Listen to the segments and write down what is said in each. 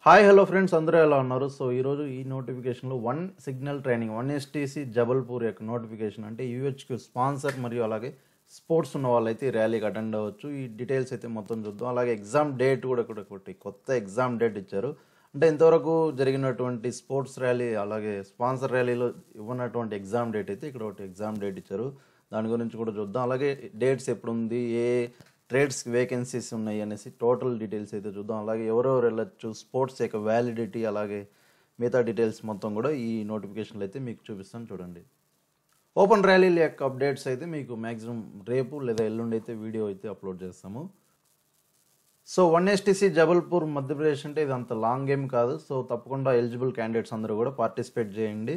hi hello friends అందరూ ఎలా ఉన్నారు సో ఈరోజు ఈ నోటిఫికేషన్లో one signal training one STC Jabalpur యొక్క నోటిఫికేషన్ అంటే యూహెచ్క్యూ స్పాన్సర్ మరియు అలాగే స్పోర్ట్స్ ఉన్న వాళ్ళైతే ఈ ర్యాలీకి అటెండ్ అవ్వచ్చు ఈ డీటెయిల్స్ అయితే మొత్తం చూద్దాం అలాగే ఎగ్జామ్ డేట్ కూడా కూడా ఒకటి కొత్త ఎగ్జామ్ డేట్ ఇచ్చారు అంటే ఇంతవరకు జరిగినటువంటి స్పోర్ట్స్ ర్యాలీ అలాగే స్పాన్సర్ ర్యాలీలో ఇవ్వనటువంటి ఎగ్జామ్ డేట్ అయితే ఇక్కడ ఒకటి ఎగ్జామ్ డేట్ ఇచ్చారు దాని గురించి కూడా చూద్దాం అలాగే డేట్స్ ఎప్పుడు ఉంది ఏ ట్రేడ్స్ వేకెన్సీస్ ఉన్నాయి అనేసి టోటల్ డీటెయిల్స్ అయితే చూద్దాం అలాగే ఎవరెవరు వెళ్ళొచ్చు స్పోర్ట్స్ యొక్క వ్యాలిడిటీ అలాగే మిగతా డీటెయిల్స్ మొత్తం కూడా ఈ నోటిఫికేషన్లో అయితే మీకు చూపిస్తాను చూడండి ఓపెన్ ర్యాలీల యొక్క అప్డేట్స్ అయితే మీకు మ్యాక్సిమం రేపు లేదా ఎల్లుండి అయితే వీడియో అయితే అప్లోడ్ చేస్తాము so one STC Jabalpur Madhya Pradesh అంటే ఇది అంత లాంగ్ గేమ్ కాదు సో తప్పకుండా ఎలిజిబుల్ క్యాండిడేట్స్ అందరూ కూడా పార్టిసిపేట్ చేయండి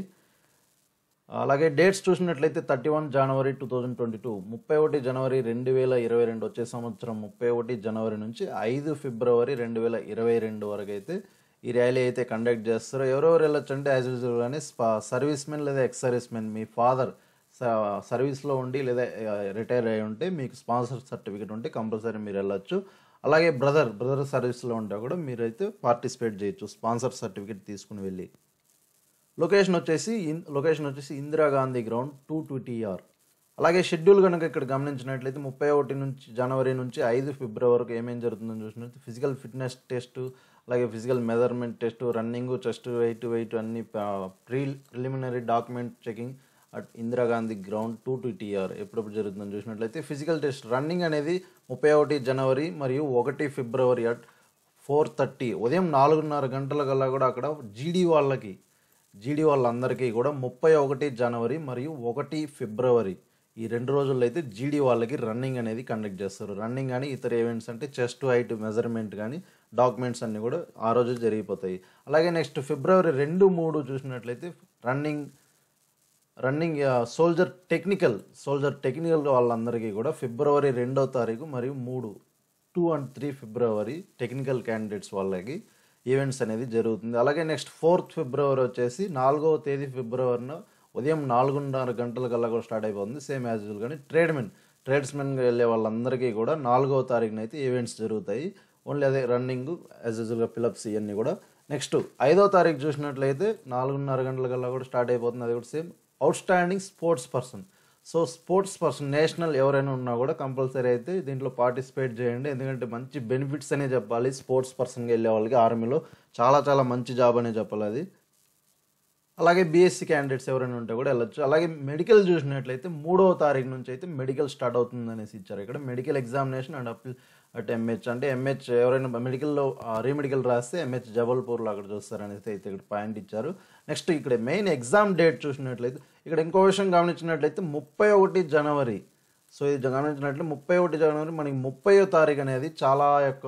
అలాగే డేట్స్ చూసినట్లయితే thirty one January two thousand twenty two ముప్పై ఒకటి జనవరి రెండు వేల ఇరవై రెండు వచ్చే సంవత్సరం ముప్పై ఒకటి జనవరి నుంచి ఐదు ఫిబ్రవరి రెండు వేల ఇరవై రెండు వరకు అయితే ఈ ర్యాలీ అయితే కండక్ట్ చేస్తారు ఎవరెవరు వెళ్ళొచ్చు అంటే యాజ్ యూజువల్ కానీ సర్వీస్ మెన్ లేదా ఎక్స్ సర్వీస్ మెన్ మీ ఫాదర్ సర్వీస్లో ఉండి లేదా రిటైర్ అయి ఉంటే మీకు స్పాన్సర్ సర్టిఫికేట్ ఉంటే కంపల్సరీ మీరు వెళ్ళొచ్చు అలాగే బ్రదర్ బ్రదర్ సర్వీస్లో ఉంటే కూడా మీరైతే పార్టిసిపేట్ చేయొచ్చు స్పాన్సర్ సర్టిఫికేట్ తీసుకుని వెళ్ళి లొకేషన్ వచ్చేసి ఇన్- లొకేషన్ వచ్చేసి Indira Gandhi ground two two TR అలాగే షెడ్యూల్ కనుక ఇక్కడ గమనించినట్లయితే ముప్పై ఒకటి నుంచి జనవరి నుంచి ఐదు ఫిబ్రవరి వరకు ఏమేం జరుగుతుందని చూసినట్లయితే ఫిజికల్ ఫిట్నెస్ టెస్ట్ అలాగే physical measurement test running chest weight weight అన్ని pre preliminary document checking at Indira Gandhi ground two two TR ఎప్పుడప్పుడు జరుగుతుందని చూసినట్లయితే ఫిజికల్ టెస్ట్ రన్నింగ్ అనేది ముప్పై ఒకటి జనవరి మరియు ఒకటి ఫిబ్రవరి అట్ ఫోర్ థర్టీ ఉదయం నాలుగున్నర గంటల కల్లా కూడా అక్కడ జీడీ వాళ్ళకి జీడీ వాళ్ళందరికీ కూడా ముప్పై ఒకటి జనవరి మరియు ఒకటి ఫిబ్రవరి ఈ రెండు రోజుల్లో అయితే జీడీ వాళ్ళకి రన్నింగ్ అనేది కండక్ట్ చేస్తారు రన్నింగ్ కానీ ఇతర ఈవెంట్స్ అంటే చెస్ట్ హైట్ మెజర్మెంట్ కానీ డాక్యుమెంట్స్ అన్నీ కూడా ఆ రోజు జరిగిపోతాయి అలాగే నెక్స్ట్ ఫిబ్రవరి రెండు మూడు చూసినట్లయితే running running soldier technical soldier technical వాళ్ళందరికీ కూడా ఫిబ్రవరి రెండో తారీఖు మరియు మూడు two and three February technical candidates వాళ్ళకి ఈవెంట్స్ అనేది జరుగుతుంది అలాగే నెక్స్ట్ ఫోర్త్ ఫిబ్రవరి వచ్చేసి నాలుగవ తేదీ ఫిబ్రవరిన ఉదయం నాలుగున్నర గంటల కల్లా కూడా స్టార్ట్ అయిపోతుంది సేమ్ యాజ్ యూజువల్ కానీ ట్రేడ్మెన్ ట్రేడ్స్మెన్గా వెళ్ళే వాళ్ళందరికీ కూడా నాలుగవ తారీఖున అయితే ఈవెంట్స్ జరుగుతాయి ఓన్లీ అదే రన్నింగ్ యాజ్ యూజువల్గా పిలప్స్ ఇవన్నీ కూడా నెక్స్ట్ ఐదో తారీఖు చూసినట్లయితే నాలుగున్నర గంటల కల్లా కూడా స్టార్ట్ అయిపోతుంది అది కూడా same outstanding sports person so sports person national ఎవరైనా ఉన్నా కూడా కంపల్సరీ అయితే దీంట్లో పార్టిసిపేట్ చేయండి ఎందుకంటే మంచి బెనిఫిట్స్ అనే చెప్పాలి స్పోర్ట్స్ పర్సన్గా వెళ్ళే వాళ్ళకి ఆర్మీలో చాలా చాలా మంచి జాబ్ అనే చెప్పాలి అది అలాగే బీఎస్సీ క్యాండిడేట్స్ ఎవరైనా ఉంటే కూడా వెళ్ళొచ్చు అలాగే మెడికల్ చూసినట్లయితే మూడవ తారీఖు నుంచి అయితే మెడికల్ స్టార్ట్ అవుతుంది అనేసి ఇచ్చారు ఇక్కడ medical examination and up at MH అంటే ఎంహెచ్ ఎవరైనా మెడికల్లో రీమెడికల్ రాస్తే ఎంహెచ్ జబల్పూర్లో అక్కడ చూస్తారనేసి అయితే ఇక్కడ పాయింట్ ఇచ్చారు నెక్స్ట్ ఇక్కడ మెయిన్ ఎగ్జామ్ డేట్ చూసినట్లయితే ఇక్కడ ఇంకో విషయం గమనించినట్లయితే ముప్పై ఒకటి జనవరి సో ఇది గమనించినట్లయితే ముప్పై ఒకటి జనవరి మనకి ముప్పైవ తారీఖు అనేది చాలా యొక్క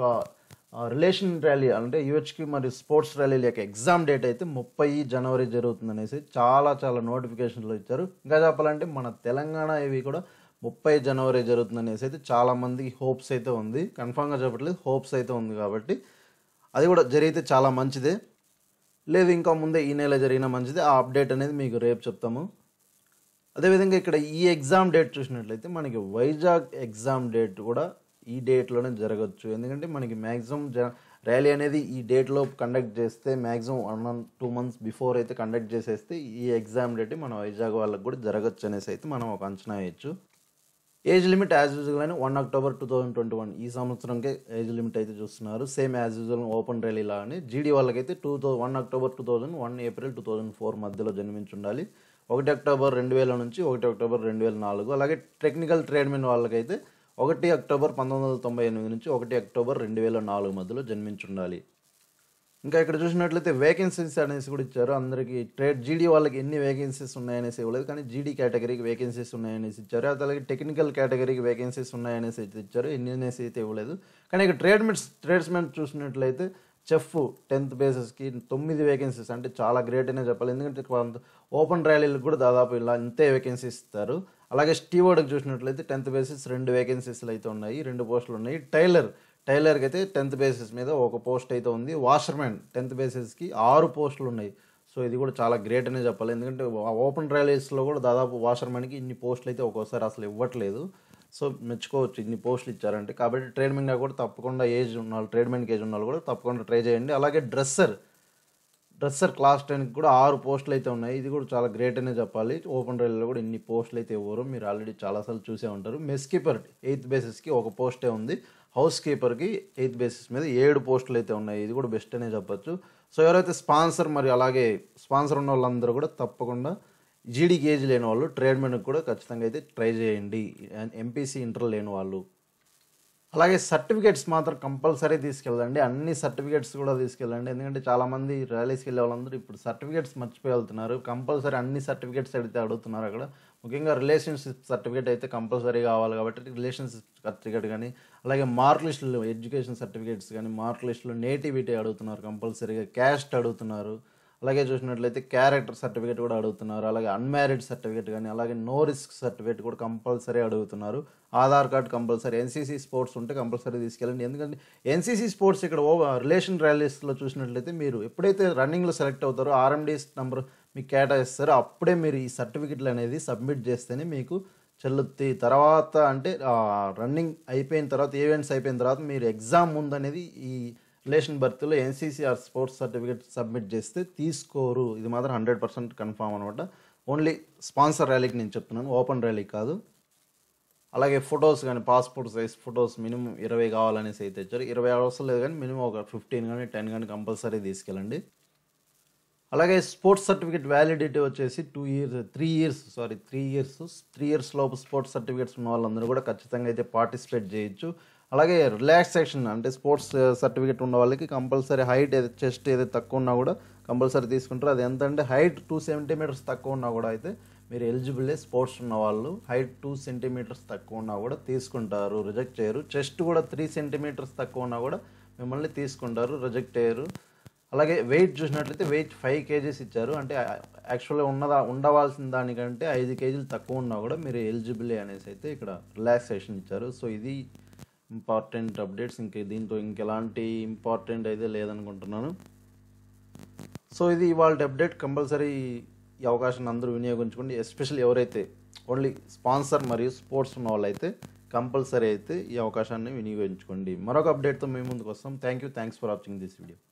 రిలేషన్ ర్యాలీ అంటే యూహెచ్కి మరియు స్పోర్ట్స్ ర్యాలీల యొక్క ఎగ్జామ్ డేట్ అయితే ముప్పై జనవరి జరుగుతుంది అనేసి చాలా చాలా నోటిఫికేషన్లు ఇచ్చారు ఇంకా చెప్పాలంటే మన తెలంగాణ ఇవి కూడా ముప్పై జనవరి జరుగుతుంది అనేసి అయితే చాలా మందికి హోప్స్ అయితే ఉంది కన్ఫామ్గా చెప్పట్లేదు హోప్స్ అయితే ఉంది కాబట్టి అది కూడా జరిగితే చాలా మంచిదే లేదు ఇంకా ముందే ఈ నెల జరిగిన మంచిదే ఆ అప్డేట్ అనేది మీకు రేపు చెప్తాము అదేవిధంగా ఇక్కడ ఈ ఎగ్జామ్ డేట్ చూసినట్లయితే మనకి వైజాగ్ ఎగ్జామ్ డేట్ కూడా ఈ డేట్లోనే జరగచ్చు ఎందుకంటే మనకి మ్యాక్సిమం జ ర్యాలీ అనేది ఈ డేట్లో కండక్ట్ చేస్తే maximum one month two months before అయితే కండక్ట్ చేసేస్తే ఈ ఎగ్జామ్ డేట్ మన వైజాగ్ వాళ్ళకి కూడా జరగచ్చు అనేసి అయితే మనం ఒక అంచనా వేయచ్చు ఏజ్ లిమిట్ యాజ్ యూజువల్ అని one October two thousand twenty one ఈ సంవత్సరంకే ఏజ్ లిమిట్ అయితే చూస్తున్నారు same as usual open rally లాగానే జీడీ వాళ్ళకైతే two thou one October two thousand one April two thousand four మధ్యలో జన్మించి ఉండాలి ఒకటి అక్టోబర్ రెండు వేల నుంచి ఒకటి అక్టోబర్ రెండు వేల నాలుగు అలాగే టెక్నికల్ ట్రేడ్మెన్ వాళ్ళకైతే ఒకటి అక్టోబర్ పంతొమ్మిది వందల తొంభై ఎనిమిది నుంచి ఒకటి అక్టోబర్ రెండు వేల నాలుగు మధ్యలో జన్మించి ఉండాలి ఇంకా ఇక్కడ చూసినట్లయితే వేకెన్సీస్ అనేసి కూడా ఇచ్చారు అందరికి ట్రేడ్ జీడీ వాళ్ళకి ఎన్ని వేకెన్సీస్ ఉన్నాయనేసి ఇవ్వలేదు కానీ జీడీ కేటగిరీకి వేకెన్సీస్ ఉన్నాయనేసి ఇచ్చారు అది అలాగే టెక్నికల్ కేటగిరీకి వేకెన్సీస్ ఉన్నాయనేసి అయితే ఇచ్చారు ఎన్ని అనేసి అయితే ఇవ్వలేదు కానీ ఇక్కడ ట్రేడ్మెన్స్ ట్రేడ్స్మెన్ చూసినట్లయితే చెఫ్ టెన్త్ బేసెస్కి తొమ్మిది వేకెన్సీస్ అంటే చాలా గ్రేట్ అనే చెప్పాలి ఎందుకంటే కొంత ఓపెన్ ర్యాలీలకు కూడా దాదాపు ఇలా ఇంతే వేకెన్సీస్ ఇస్తారు అలాగే స్టీవర్డ్కి చూసినట్లయితే టెన్త్ బేసిస్ రెండు వేకెన్సీస్లు అయితే ఉన్నాయి రెండు పోస్టులు ఉన్నాయి టైలర్ టైలర్కి అయితే టెన్త్ బేసిస్ మీద ఒక పోస్ట్ అయితే ఉంది వాషర్మెన్ టెన్త్ బేసిస్కి ఆరు పోస్టులు ఉన్నాయి సో ఇది కూడా చాలా గ్రేట్ అనే చెప్పాలి ఎందుకంటే ఓపెన్ ర్యాలీస్లో కూడా దాదాపు వాషర్మెన్కి ఇన్ని పోస్టులు అయితే ఒక్కోసారి అసలు ఇవ్వట్లేదు సో మెచ్చుకోవచ్చు ఇన్ని పోస్టులు ఇచ్చారంటే కాబట్టి ట్రేడ్మెంట్గా కూడా తప్పకుండా ఏజ్ ఉన్న వాళ్ళు ట్రేడ్మెంట్కి ఏజ్ ఉన్న వాళ్ళు కూడా తప్పకుండా ట్రై చేయండి అలాగే డ్రెస్సర్ డ్రెస్సర్ క్లాస్ టెన్కి కూడా ఆరు పోస్టులు అయితే ఉన్నాయి ఇది కూడా చాలా గ్రేట్ అనే చెప్పాలి ఓపెన్ రైల్లో కూడా ఇన్ని పోస్టులు అయితే ఇవ్వరు మీరు ఆల్రెడీ చాలాసార్లు చూసే ఉంటారు మెస్ కీపర్ ఎయిత్ బేసిస్కి ఒక పోస్టే ఉంది హౌస్ కీపర్కి ఎయిత్ బేసిస్ మీద ఏడు పోస్టులు అయితే ఉన్నాయి ఇది కూడా బెస్ట్ అనే చెప్పొచ్చు సో ఎవరైతే స్పాన్సర్ మరి అలాగే స్పాన్సర్ ఉన్న వాళ్ళందరూ కూడా తప్పకుండా జీడీ గేజ్ లేని వాళ్ళు ట్రేడ్మెంట్కి కూడా ఖచ్చితంగా అయితే ట్రై చేయండి ఎంపీసీ ఇంటర్ లేని వాళ్ళు అలాగే సర్టిఫికేట్స్ మాత్రం కంపల్సరీ తీసుకెళ్ళండి అన్ని సర్టిఫికేట్స్ కూడా తీసుకెళ్ళండి ఎందుకంటే చాలామంది ర్యాలీస్కి వెళ్ళే వాళ్ళందరూ ఇప్పుడు సర్టిఫికేట్స్ మర్చిపోయి వెళ్తున్నారు కంపల్సరీ అన్ని సర్టిఫికేట్స్ అడిగితే అడుగుతున్నారు అక్కడ ముఖ్యంగా రిలేషన్షిప్ సర్టిఫికేట్ అయితే కంపల్సరీ కావాలి కాబట్టి రిలేషన్షిప్ సర్టిఫికేట్ కానీ అలాగే మార్క్ లిస్టులు ఎడ్యుకేషన్ సర్టిఫికేట్స్ కానీ మార్క్ లిస్టులు నేటివిటీ అడుగుతున్నారు కంపల్సరీగా క్యాస్ట్ అడుగుతున్నారు అలాగే చూసినట్లయితే క్యారెక్టర్ సర్టిఫికేట్ కూడా అడుగుతున్నారు అలాగే అన్మ్యారీడ్ సర్టిఫికేట్ కానీ అలాగే నో రిస్క్ సర్టిఫికేట్ కూడా కంపల్సరీ అడుగుతున్నారు Aadhaar card compulsory NCC sports ఉంటే కంపల్సరీ తీసుకెళ్ళండి ఎందుకంటే ఎన్సీసీ స్పోర్ట్స్ ఇక్కడ ఓ రిలేషన్ ర్యాలీస్లో చూసినట్లయితే మీరు ఎప్పుడైతే రన్నింగ్లో సెలెక్ట్ అవుతారో ఆర్ఎండీస్ నెంబర్ మీకు కేటాయిస్తారో అప్పుడే మీరు ఈ సర్టిఫికెట్లు అనేది సబ్మిట్ చేస్తేనే మీకు చెల్లుద్ది తర్వాత అంటే రన్నింగ్ అయిపోయిన తర్వాత ఈవెంట్స్ అయిపోయిన తర్వాత మీరు ఎగ్జామ్ ముందనేది ఈ రిలేషన్ బర్త్లో ఎన్సీసీఆర్ స్పోర్ట్స్ సర్టిఫికేట్ సబ్మిట్ చేస్తే తీసుకోరు ఇది మాత్రం హండ్రెడ్ పర్సెంట్ కన్ఫామ్ అనమాట ఓన్లీ స్పాన్సర్ ర్యాలీకి నేను చెప్తున్నాను ఓపెన్ ర్యాలీ కాదు అలాగే ఫొటోస్ కానీ పాస్పోర్ట్ సైజ్ ఫొటోస్ మినిమం ఇరవై కావాలనేసి అయితే ఇచ్చారు ఇరవై అవసరం లేదు కానీ మినిమం ఒక ఫిఫ్టీన్ కానీ టెన్ కానీ కంపల్సరీ తీసుకెళ్ళండి అలాగే స్పోర్ట్స్ సర్టిఫికేట్ వ్యాలిడిటీ వచ్చేసి two years three years sorry three years three years లోపు స్పోర్ట్స్ సర్టిఫికేట్స్ ఉన్న వాళ్ళందరూ కూడా ఖచ్చితంగా అయితే పార్టిసిపేట్ చేయొచ్చు అలాగే రిలాక్సేషన్ అంటే స్పోర్ట్స్ సర్టిఫికేట్ ఉన్న వాళ్ళకి కంపల్సరీ హైట్ ఏదైతే చెస్ట్ ఏదైతే తక్కువ ఉన్నా కూడా కంపల్సరీ తీసుకుంటారు అది ఎంత అంటే హైట్ టూ సెంటీమీటర్స్ తక్కువ ఉన్నా కూడా అయితే మీరు ఎలిజిబుల్ స్పోర్ట్స్ ఉన్న వాళ్ళు హైట్ టూ సెంటీమీటర్స్ తక్కువ ఉన్నా కూడా తీసుకుంటారు రిజెక్ట్ చేయరు చెస్ట్ కూడా త్రీ సెంటీమీటర్స్ తక్కువ ఉన్నా కూడా మిమ్మల్ని తీసుకుంటారు రిజెక్ట్ చేయరు అలాగే వెయిట్ చూసినట్లయితే వెయిట్ ఫైవ్ కేజీస్ ఇచ్చారు అంటే యాక్చువల్గా ఉన్నదా ఉండవలసిన దానికంటే ఐదు కేజీలు తక్కువ ఉన్నా కూడా మీరు ఎలిజిబుల్ అనేసి అయితే ఇక్కడ రిలాక్సేషన్ ఇచ్చారు సో ఇది ఇంపార్టెంట్ అప్డేట్స్ ఇంక దీంతో ఇంకెలాంటి ఇంపార్టెంట్ అయితే లేదనుకుంటున్నాను సో ఇది ఇవాళ అప్డేట్ కంపల్సరీ ఈ అవకాశాన్ని అందరూ వినియోగించుకోండి ఎస్పెషల్లీ ఎవరైతే ఓన్లీ స్పాన్సర్ మరియు స్పోర్ట్స్ ఉన్న వాళ్ళైతే కంపల్సరీ అయితే ఈ అవకాశాన్ని వినియోగించుకోండి మరొక అప్డేట్తో మేము ముందుకు వస్తాం thank you thanks for watching this video